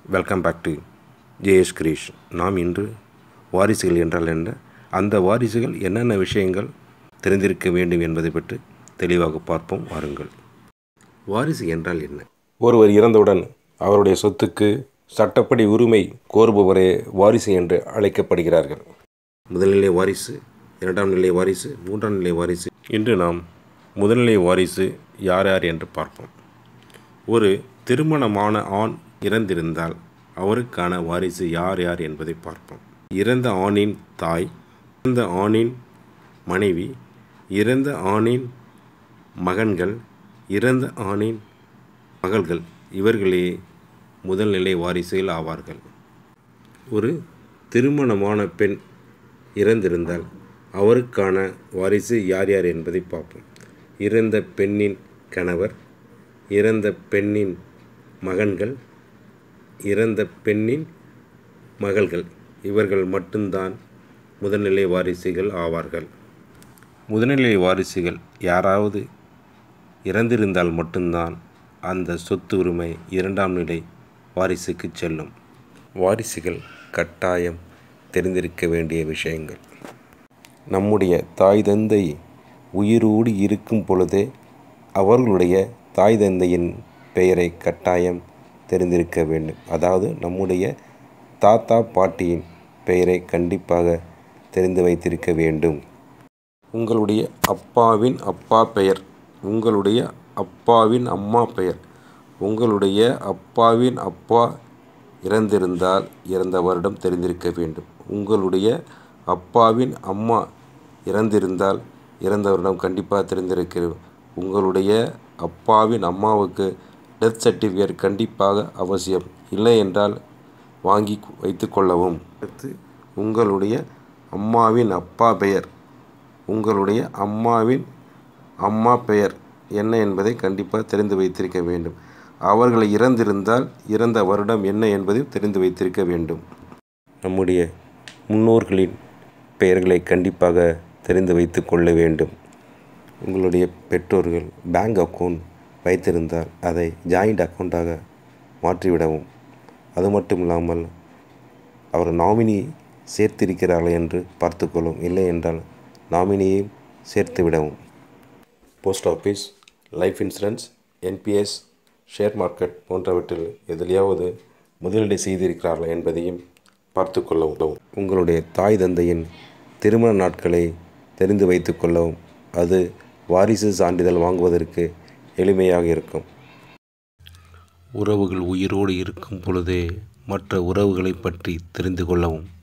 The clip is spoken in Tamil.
welcome back to JS Girish நாம் இன்று வாரிசுகள் என்றால் என்ன அந்த வாரிசுகள் என்னென்ன விஷயங்கள் தெரிந்திருக்க வேண்டும் என்பதை பற்றி தெளிவாக பார்ப்போம் வாருங்கள் வாரிசு என்றால் என்ன ஒருவர் இறந்தவுடன் அவருடைய சொத்துக்கு சட்டப்படி உரிமை கோருபவரே வாரிசு என்று அழைக்கப்படுகிறார்கள் முதல்நிலை வாரிசு இரண்டாம் நிலை வாரிசு மூன்றாம் நிலை வாரிசு இன்று நாம் முதல்நிலை வாரிசு யார் யார் என்று பார்ப்போம் ஒரு திருமணமான ஆண் இறந்திருந்தால் அவருக்கான வாரிசு யார் யார் என்பதை பார்ப்போம் இறந்த ஆணின் தாய் இறந்த ஆணின் மனைவி இறந்த ஆணின் மகன்கள் இறந்த ஆணின் மகள்கள் இவர்களே முதல்நிலை வாரிசுகள் ஆவார்கள் ஒரு திருமணமான பெண் இறந்திருந்தால் அவருக்கான வாரிசு யார் யார் என்பதை பார்ப்போம் இறந்த பெண்ணின் கணவர் இறந்த பெண்ணின் மகன்கள் இறந்த பெண்ணின் மகள்கள் இவர்கள் மட்டும்தான் முதல்நிலை வாரிசுகள் ஆவார்கள் முதல்நிலை வாரிசுகள் யாராவது இறந்திருந்தால் மட்டும்தான் அந்த சொத்து உரிமை இரண்டாம் நிலை வாரிசுக்கு செல்லும் வாரிசுகள் கட்டாயம் தெரிந்திருக்க வேண்டிய விஷயங்கள் நம்முடைய தாய் தந்தை உயிரோடு இருக்கும் பொழுதே அவர்களுடைய தாய் தந்தையின் பெயரை கட்டாயம் தெரிந்திருக்க வேண்டும் அதாவது நம்முடைய தாத்தா பாட்டியின் பெயரை கண்டிப்பாக தெரிந்து வைத்திருக்க வேண்டும் உங்களுடைய அப்பாவின் அப்பா பெயர் உங்களுடைய அப்பாவின் அம்மா பெயர் உங்களுடைய அப்பாவின் அப்பா இறந்திருந்தால் இறந்த வருடம் தெரிந்திருக்க வேண்டும் உங்களுடைய அப்பாவின் அம்மா இறந்திருந்தால் இறந்த வருடம் கண்டிப்பாக தெரிந்திருக்க உங்களுடைய அப்பாவின் அம்மாவுக்கு டெத் சர்டிஃபிகேட் கண்டிப்பாக அவசியம் இல்லை என்றால் வாங்கி வைத்து கொள்ளவும் அடுத்து உங்களுடைய அம்மாவின் அப்பா பெயர் உங்களுடைய அம்மாவின் அம்மா பெயர் என்ன என்பதை கண்டிப்பாக தெரிந்து வைத்திருக்க வேண்டும் அவர்கள் இறந்திருந்தால் இறந்த வருடம் என்ன என்பதை தெரிந்து வைத்திருக்க வேண்டும் நம்முடைய முன்னோர்களின் பெயர்களை கண்டிப்பாக தெரிந்து வைத்து கொள்ள வேண்டும் உங்களுடைய பெற்றோர்கள் பேங்க் அக்கௌண்ட் வைத்திருந்தால் அதை ஜாயிண்ட் அக்கௌண்ட்டாக மாற்றிவிடவும் அது மட்டும் இல்லாமல் அவர் நாமினி சேர்த்திருக்கிறார்கள் என்று பார்த்துக்கொள்ளும் இல்லை என்றால் நாமினியையும் சேர்த்து விடவும் post office life insurance NPS share market போன்றவற்றில் எதிலையாவது முதலீடு செய்திருக்கிறார்கள் என்பதையும் பார்த்து கொள்ளவும் உங்களுடைய தாய் தந்தையின் திருமண நாட்களை தெரிந்து வைத்து கொள்ளவும் அது வாரிசு சான்றிதழ் வாங்குவதற்கு எளிமையாக இருக்கும் உறவுகள் உயிரோடு இருக்கும் பொழுதே மற்ற உறவுகளை பற்றி தெரிந்து கொள்ளவும்